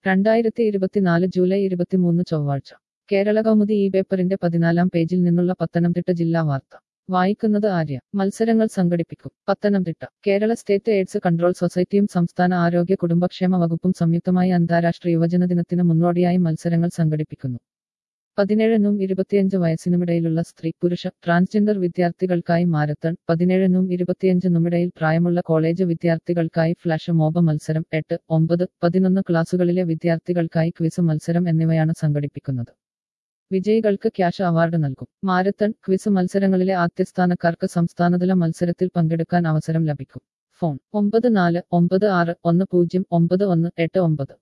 രണ്ടായിരത്തി ഇരുപത്തിനാല് ജൂലൈ ഇരുപത്തിമൂന്ന് ചൊവ്വാഴ്ച കേരള കൗമുദി ഈ പേപ്പറിന്റെ പതിനാലാം പേജിൽ നിന്നുള്ള പത്തനംതിട്ട ജില്ലാ വാർത്ത വായിക്കുന്നത് ആര്യ മത്സരങ്ങൾ സംഘടിപ്പിക്കും Pathanamthitta Kerala state AIDS control സൊസൈറ്റിയും സംസ്ഥാന ആരോഗ്യ കുടുംബക്ഷേമ വകുപ്പും സംയുക്തമായി അന്താരാഷ്ട്ര യുവജന ദിനത്തിന് മുന്നോടിയായി മത്സരങ്ങൾ സംഘടിപ്പിക്കുന്നു പതിനേഴിനും ഇരുപത്തിയഞ്ച് വയസ്സിനുമിടയിലുള്ള സ്ത്രീ പുരുഷ ട്രാൻസ്ജെൻഡർ വിദ്യാർത്ഥികൾക്കായി മാരത്തൺ പതിനേഴിനും ഇരുപത്തിയഞ്ചിനുമിടയിൽ പ്രായമുള്ള കോളേജ് വിദ്യാർത്ഥികൾക്കായി ഫ്ലാഷ് മോബ മത്സരം എട്ട് ഒമ്പത് പതിനൊന്ന് ക്ലാസുകളിലെ വിദ്യാർത്ഥികൾക്കായി ക്വിസ് മത്സരം എന്നിവയാണ് സംഘടിപ്പിക്കുന്നത് വിജയികൾക്ക് ക്യാഷ് അവാർഡ് നൽകും മാരത്തൺ ക്വിസ് മത്സരങ്ങളിലെ ആദ്യസ്ഥാനക്കാർക്ക് സംസ്ഥാനതല മത്സരത്തിൽ പങ്കെടുക്കാൻ അവസരം ലഭിക്കും ഫോൺ ഒമ്പത് നാല് ഒമ്പത് ആറ് ഒന്ന് പൂജ്യം ഒമ്പത് ഒന്ന് എട്ട് ഒമ്പത്